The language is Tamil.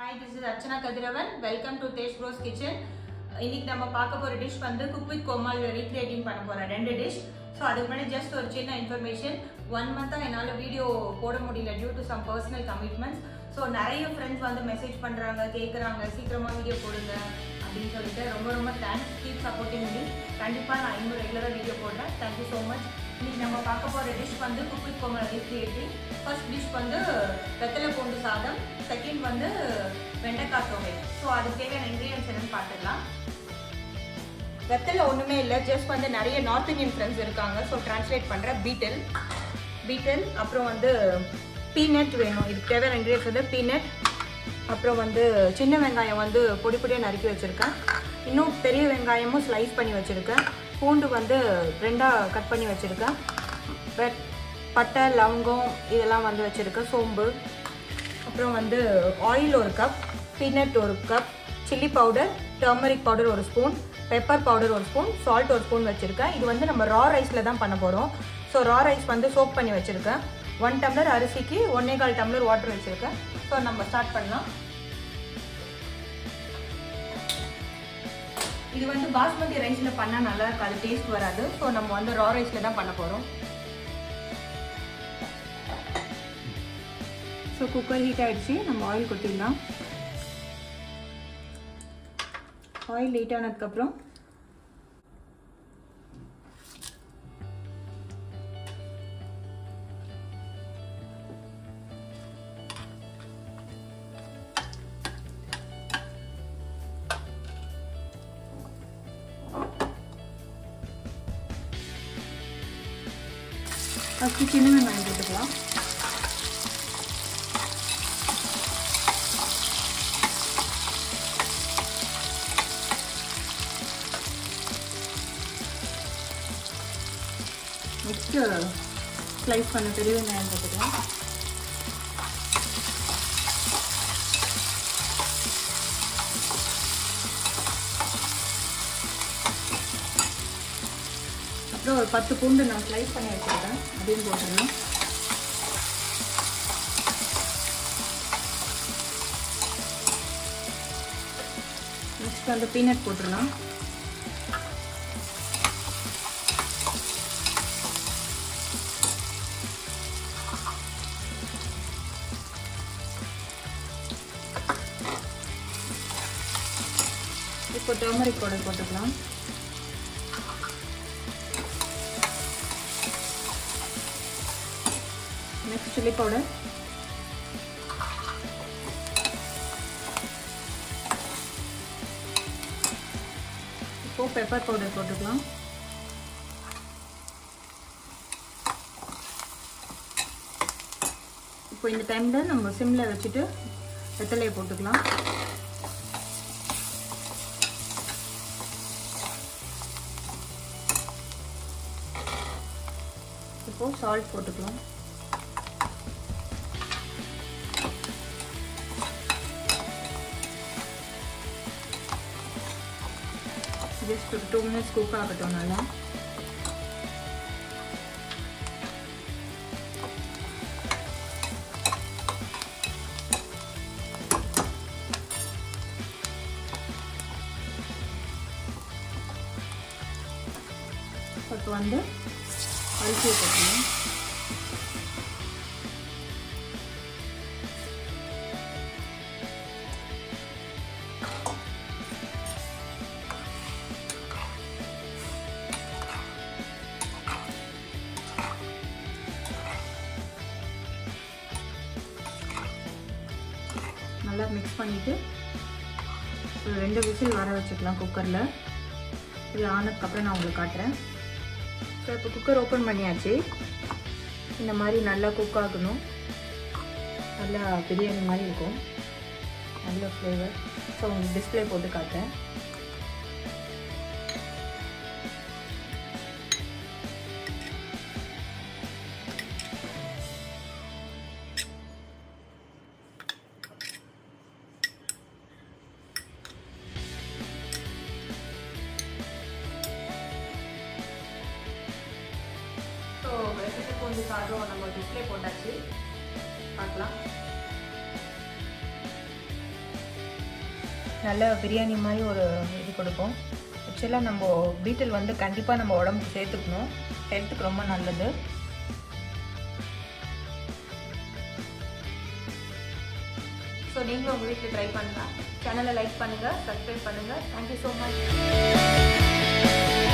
hi this is Archana Kathiravan welcome to Desh bros kitchen இன்னைக்கு நம்ம பார்க்க போகிற டிஷ் வந்து குக் வித் கோமால் ரீக்ரியேட்டிங் பண்ண போகிறேன் ரெண்டு டிஷ் ஸோ அதுக்கு முன்னாடி ஜஸ்ட் ஒரு சின்ன இன்ஃபர்மேஷன் ஒன் மந்த்தாக என்னால் வீடியோ போட முடியல due to some personal commitments so நிறைய ஃப்ரெண்ட்ஸ் வந்து மெசேஜ் பண்ணுறாங்க கேட்குறாங்க சீக்கிரமாக வீடியோ போடுங்க அப்படின்னு சொல்லிட்டு ரொம்ப ரொம்ப தேங்க்ஸ் கீப் சப்போர்ட்டிங் மீ கண்டிப்பாக நான் இன்னும் ரெகுலராக வீடியோ போடுறேன் தேங்க்யூ ஸோ மச் இன்னைக்கு நம்ம பார்க்க போகிற டிஷ் வந்து cook with Komal recreating first dish வந்து வெத்தலை பூண்டு சாதம் செகண்ட் வந்து வெண்டைக்காய் தொகை ஸோ அதுக்கு தேவையான இன்க்ரீடியன்ஸ் என்னன்னு பார்த்துக்கலாம் வெத்தலை ஒன்றுமே இல்லை ஜஸ்ட் வந்து நிறைய நார்த் இந்தியன் ஃப்ரெண்ட்ஸ் இருக்காங்க ஸோ ட்ரான்ஸ்லேட் பண்ணுறேன் பீட்டல் பீட்டல் அப்புறம் வந்து பீனட் வேணும் இதுக்கு தேவையான இன்க்ரீடியன்ஸ் வந்து பீனட் அப்புறம் வந்து சின்ன வெங்காயம் வந்து பொடி பொடியாக நறுக்கி வச்சுருக்கேன் இன்னும் பெரிய வெங்காயமும் ஸ்லைஸ் பண்ணி வச்சுருக்கேன் பூண்டு வந்து ரெண்டாக கட் பண்ணி வச்சுருக்கேன் வெட் பட்டை லவங்கம் இதெல்லாம் வந்து வச்சுருக்கேன் சோம்பு அப்புறம் வந்து ஆயில் ஒரு கப் பீனட் ஒரு cup chilli powder turmeric powder ஒரு ஸ்பூன் பெப்பர் பவுடர் ஒரு ஸ்பூன் சால்ட் ஒரு ஸ்பூன் வச்சுருக்கேன் இது வந்து நம்ம ரா ரைஸில் தான் பண்ண போகிறோம் ஸோ ரா ரைஸ் வந்து சோப் பண்ணி வச்சுருக்கேன் ஒன் டம்ளர் அரிசிக்கு ஒன்னே கால் டம்ளர் வாட்டர் வச்சுருக்கேன் ஸோ நம்ம ஸ்டார்ட் பண்ணலாம் இது வந்து பாஸ்மதி ரைஸில் பண்ணால் நல்லா இருக்காது டேஸ்ட் வராது ஸோ நம்ம வந்து ரா ரைஸில் தான் பண்ண போகிறோம் ஸோ குக்கர் ஹீட் ஆகிடுச்சு நம்ம ஆயில் கொட்டிடலாம் ஆயில் ஹீட் ஆனதுக்கப்புறம் ஃபஸ்ட்டு சின்ன வெங்காயம் போட்டுக்கலாம் நெக்ஸ்ட்டு ஸ்லைஸ் பண்ண பெரிய வெங்காயம் போட்டுக்கலாம் அப்புறம் ஒரு பத்து பூண்டு நான் ஸ்லைஸ் பண்ணி வச்சுருக்கேன் அதையும் போட்டுடலாம் நெக்ஸ்ட் வந்து பீனட் போட்டுடலாம் இப்போ டர்மரிக் பவுடர் போட்டுக்கலாம் நெக்ஸ்ட் சில்லி பவுடர் இப்போ பெப்பர் பவுடர் போட்டுக்கலாம் இப்போ இந்த டைமில் நம்ம சிம்மில் வச்சுட்டு வெத்தலையை போட்டுக்கலாம் இப்போ சால்ட் போட்டுக்கலாம் ஜஸ்ட் ஒரு டூ மினிட்ஸ் குக் ஆகட்டும் நல்லா இப்போ வந்து அரிசியை போட்டுக்கலாம் நல்லா மிக்ஸ் பண்ணிவிட்டு ஒரு ரெண்டு விசில் வர வச்சுக்கலாம் குக்கரில் இது ஆனதுக்கப்புறம் நான் உங்களுக்கு காட்டுறேன் ஸோ இப்போ குக்கர் ஓப்பன் பண்ணியாச்சு இந்த மாதிரி நல்லா குக் ஆகணும் நல்லா பிரியாணி மாதிரி இருக்கும் நல்ல ஃப்ளேவர் ஸோ உங்களுக்கு டிஸ்பிளே போட்டு காட்டுறேன் ஸோ வெசட்டு பூண்டு சாதம் நம்ம டிஸ்பிளே போட்டாச்சு பார்க்கலாம் நல்ல பிரியாணி மாதிரி ஒரு இது கொடுக்கும் ஆக்சுவலாக நம்ம பீட்டில் வந்து கண்டிப்பாக நம்ம உடம்புக்கு சேர்த்துக்கணும் ஹெல்த்துக்கு ரொம்ப நல்லது ஸோ நீங்களும் உங்கள் வீட்டில் ட்ரை பண்ணலாம் சேனலை லைக் பண்ணுங்கள் சப்ஸ்கிரைப் பண்ணுங்கள் தேங்க்யூ ஸோ மச்